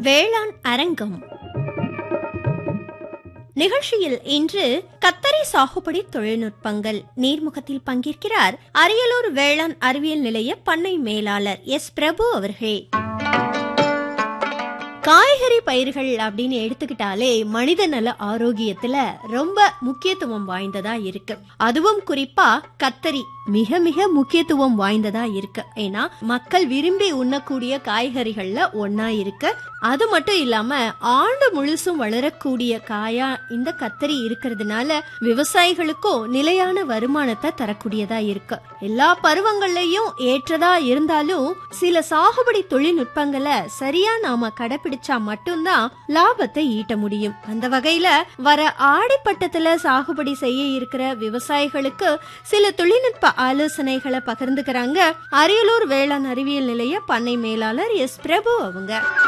வேளாண் அரங்கம் நிகழ்ச்சியில் இன்று கத்தரி சாகுபடி தொழில்நுட்பங்கள் நீர்முகத்தில் பங்கேற்கிறார் அரியலூர் வேளாண் அறிவியல் நிலைய பண்ணை மேலாளர் எஸ் பிரபு அவர்கள் காய்கறி பயிர்கள் அப்படின்னு எடுத்துக்கிட்டாலே மனித நல ஆரோக்கியத்துல ரொம்ப முக்கியத்துவம் வாய்ந்ததா இருக்கு அதுவும் குறிப்பா கத்தரி மிக மிக முக்கியத்துவம் வாய்ந்ததா இருக்கு ஏன்னா மக்கள் விரும்பி உண்ணக்கூடிய காய்கறிகள்ல ஒன்னா இருக்கு அது மட்டும் இல்லாம ஆண்டு முழுசும் வளரக்கூடிய காயா இந்த கத்தரி இருக்கிறதுனால விவசாயிகளுக்கும் நிலையான வருமானத்தை தரக்கூடியதா இருக்கு எல்லா பருவங்கள்லயும் ஏற்றதா இருந்தாலும் சில சாகுபடி தொழில்நுட்பங்களை சரியா நாம கடைபிடிச்சா மட்டும்தான் லாபத்தை ஈட்ட முடியும் அந்த வகையில வர ஆடிப்பட்டத்துல சாகுபடி செய்ய இருக்கிற விவசாயிகளுக்கு சில தொழில்நுட்ப ஆலோசனைகளை பகிர்ந்துக்கிறாங்க அரியலூர் வேளாண் அறிவியல் நிலைய பண்ணை மேலாளர் எஸ் பிரபு அவங்க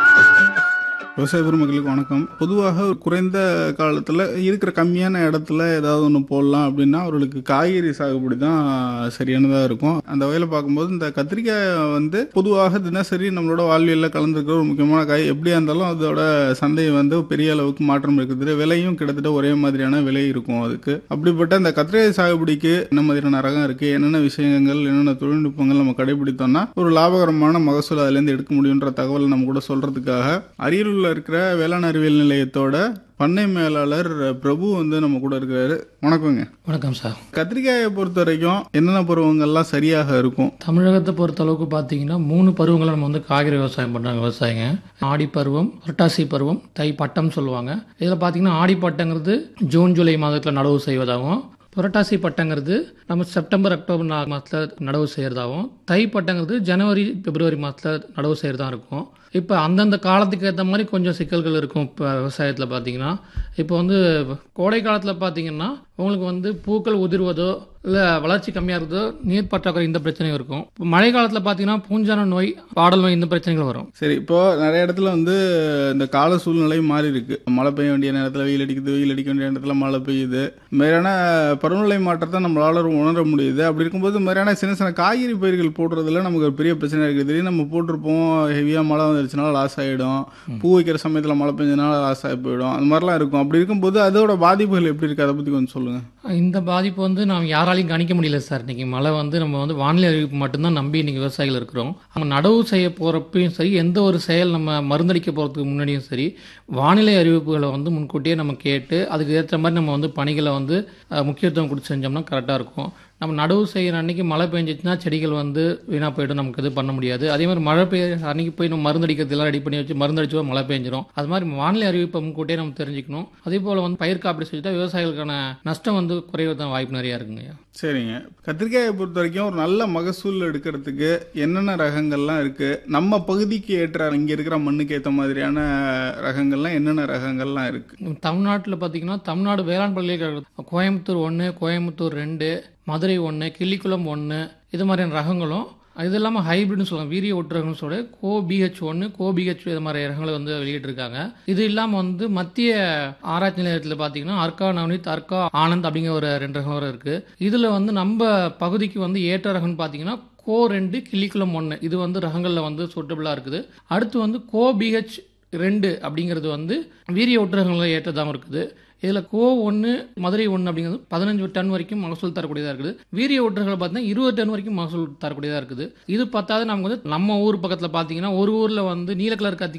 விவசாய பெருமக்களுக்கு வணக்கம் பொதுவாக ஒரு குறைந்த காலத்தில் இருக்கிற கம்மியான இடத்துல ஏதாவது ஒன்று போடலாம் அப்படின்னா அவர்களுக்கு காய்கறி சாகுபடி தான் சரியானதாக இருக்கும் அந்த வகையில் பார்க்கும்போது இந்த கத்திரிக்காய் வந்து பொதுவாக தினசரி நம்மளோட வாழ்வியலில் கலந்துருக்கிற ஒரு முக்கியமான காய் எப்படியா இருந்தாலும் அதோட சந்தை வந்து பெரிய அளவுக்கு மாற்றம் இருக்குது விலையும் கிட்டத்தட்ட ஒரே மாதிரியான விலை இருக்கும் அதுக்கு அப்படிப்பட்ட இந்த கத்திரிக்காய் சாகுபடிக்கு என்ன மாதிரியான ரகம் இருக்குது என்னென்ன விஷயங்கள் என்னென்ன தொழில்நுட்பங்கள் நம்ம கடைபிடித்தோம்னா ஒரு லாபகரமான மகசூல் அதுலேருந்து எடுக்க முடியுன்ற தகவலை நம்ம கூட சொல்கிறதுக்காக அரியலூரில் இருக்கிற வேளாண் அறிவியல் நிலையத்தோட பண்ணை மேலாளர் பிரபு வந்து நம்ம கூட இருக்கிறாரு வணக்கங்க வணக்கம் சார் கத்திரிக்காயை பொறுத்த வரைக்கும் என்னென்ன பருவங்கள்லாம் சரியாக இருக்கும் தமிழகத்தை பொறுத்த அளவுக்கு பார்த்தீங்கன்னா மூணு பருவங்களை நம்ம வந்து காய்கறி விவசாயம் பண்ணுறாங்க விவசாயிங்க ஆடி பருவம் புரட்டாசி பருவம் தை பட்டம் சொல்லுவாங்க இதில் பார்த்தீங்கன்னா ஆடி பட்டங்கிறது ஜூன் ஜூலை மாதத்தில் நடவு செய்வதாகவும் புரட்டாசி பட்டங்கிறது நம்ம செப்டம்பர் அக்டோபர் நா- மாதத்துல நடவு செய்கிறதாகவும் தை பட்டங்கிறது ஜனவரி பிப்ரவரி மாதத்தில் நடவு செய்கிறதா இருக்கும் இப்போ அந்தந்த காலத்துக்கு ஏற்ற மாதிரி கொஞ்சம் சிக்கல்கள் இருக்கும் இப்போ விவசாயத்தில் பார்த்தீங்கன்னா இப்போ வந்து கோடை காலத்தில் பார்த்தீங்கன்னா உங்களுக்கு வந்து பூக்கள் உதிர்வதோ இல்லை வளர்ச்சி கம்மியாக இருக்குதோ நீர் பற்றாக்குறை இந்த பிரச்சனையும் இருக்கும் இப்போ மழை காலத்தில் பார்த்தீங்கன்னா பூஞ்சான நோய் பாடல் நோய் இந்த பிரச்சனைகள் வரும் சரி இப்போ நிறைய இடத்துல வந்து இந்த கால சூழ்நிலை மாறி இருக்கு மழை பெய்ய வேண்டிய நேரத்தில் வெயில் அடிக்குது வெயில் அடிக்க வேண்டிய நேரத்தில் மழை பெய்யுது இந்த மாதிரியான பருவநிலை மாற்றத்தை நம்மளால உணர முடியுது அப்படி இருக்கும்போது இந்த மாதிரியான சின்ன சின்ன காய்கறி பயிர்கள் போடுறதுல நமக்கு ஒரு பெரிய பிரச்சனை இருக்குது திடீர்னு நம்ம போட்டிருப்போம் ஹெவியாக மழை வந்துருச்சுனால லாஸ் ஆகிடும் பூ வைக்கிற சமயத்தில் மழை பெஞ்சதுனால லாஸ் ஆகி போயிடும் அந்த மாதிரிலாம் இருக்கும் அப்படி இருக்கும்போது அதோட பாதிப்புகள் எப்படி இருக்கு அதை பற்றி கொஞ்சம் சொல்லுங்க இந்த பாதிப்பு வந்து நாம் யாராலையும் கணிக்க முடியல சார் இன்னைக்கு மழை வந்து நம்ம வந்து வானிலை அறிவிப்பு மட்டும்தான் நம்பி இன்னைக்கு விவசாயிகள் இருக்கிறோம் நம்ம நடவு செய்ய போகிறப்பையும் சரி எந்த ஒரு செயல் நம்ம மருந்தடிக்க போகிறதுக்கு முன்னாடியும் சரி வானிலை அறிவிப்புகளை வந்து முன்கூட்டியே நம்ம கேட்டு அதுக்கு ஏற்ற மாதிரி நம்ம வந்து பணிகளை வந்து அஹ், முக்கியத்துவம் கொடுத்து செஞ்சோம்னா கரெக்டாக இருக்கும் நம்ம நடவு செய்கிற அன்னைக்கு மழை பெஞ்சிச்சுன்னா செடிகள் வந்து வீணாக போயிடும் நமக்கு இது பண்ண முடியாது அதே மாதிரி மழை பெய்ய அன்னைக்கு போய் நம்ம மருந்தடிக்கிறது எல்லாம் ரெடி பண்ணி வச்சு மருந்தடிச்சோ மழை பெஞ்சிரும் அது மாதிரி வானிலை அறிவிப்பை முன்கூட்டியே நம்ம தெரிஞ்சுக்கணும் அதே போல் வந்து பயிர் காப்பீடு செஞ்சுட்டா விவசாயிகளுக்கான நஷ்டம் வந்து குறைவதான் வாய்ப்பு நிறையா இருக்குங்க சரிங்க கத்திரிக்காயை பொறுத்த வரைக்கும் ஒரு நல்ல மகசூல் எடுக்கிறதுக்கு என்னென்ன ரகங்கள்லாம் இருக்கு நம்ம பகுதிக்கு ஏற்ற இங்க இருக்கிற மண்ணுக்கு ஏற்ற மாதிரியான ரகங்கள்லாம் என்னென்ன ரகங்கள்லாம் இருக்கு தமிழ்நாட்டில் பார்த்தீங்கன்னா தமிழ்நாடு வேளாண் பல்கலைக்கழகம் கோயம்புத்தூர் ஒன்று கோயம்புத்தூர் ரெண்டு மதுரை ஒன்று கிள்ளிக்குளம் ஒன்று இது மாதிரியான ரகங்களும் இது இல்லாமல் ஹைபிரிட்னு சொல்லுவாங்க வீரிய ஒட்டுரகம்னு சொல்லி கோ பிஹெச் ஒன்று கோ பிஹெச் இது மாதிரி ரகங்களை வந்து வெளியிட்டிருக்காங்க இது இல்லாமல் வந்து மத்திய ஆராய்ச்சி நிலையத்தில் பார்த்தீங்கன்னா அர்க்கா நவனித் அர்க்கா ஆனந்த் அப்படிங்கிற ஒரு ரெண்டு ரகம் வரை இருக்குது இதில் வந்து நம்ம பகுதிக்கு வந்து ஏற்ற ரகம்னு பார்த்தீங்கன்னா கோ ரெண்டு கிள்ளிக்குளம் ஒன்று இது வந்து ரகங்களில் வந்து சூட்டபிளாக இருக்குது அடுத்து வந்து கோ பிஹெச் ரெண்டு அப்படிங்கிறது வந்து வீரிய ஒட்டுரகங்களில் ஏற்றதாகவும் இருக்குது இதில் கோ ஒன்று மதுரை ஒன்று அப்படிங்கிறது பதினஞ்சு டன் வரைக்கும் மகசூல் தரக்கூடியதாக இருக்குது வீரிய ஒட்டுரகளை பார்த்தீங்கன்னா இருபது டன் வரைக்கும் மகசூல் தரக்கூடியதாக இருக்குது இது பார்த்தாது நமக்கு வந்து நம்ம ஊர் பக்கத்தில் பார்த்தீங்கன்னா ஒரு ஊரில் வந்து நீல கலர் கத்தி